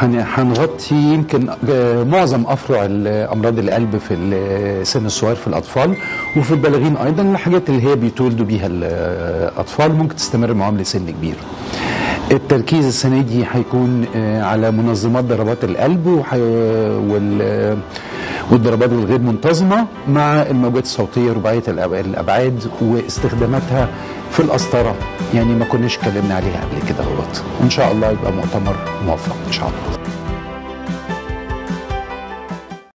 هن- هنغطي يمكن آه، معظم افرع ال- امراض القلب في السن الصغير في الاطفال وفي البالغين ايضا الحاجات اللي هي بيتولدوا بيها الاطفال ممكن تستمر معاهم لسن كبير. التركيز السنه دي هيكون آه، على منظمات ضربات القلب وحي... وال والضربات الغير منتظمه مع الموجات الصوتيه رباعيه الأب- الابعاد واستخداماتها في القسطره يعني ما كناش اتكلمنا عليها قبل كده اهوت وان شاء الله يبقى مؤتمر موفق ان شاء الله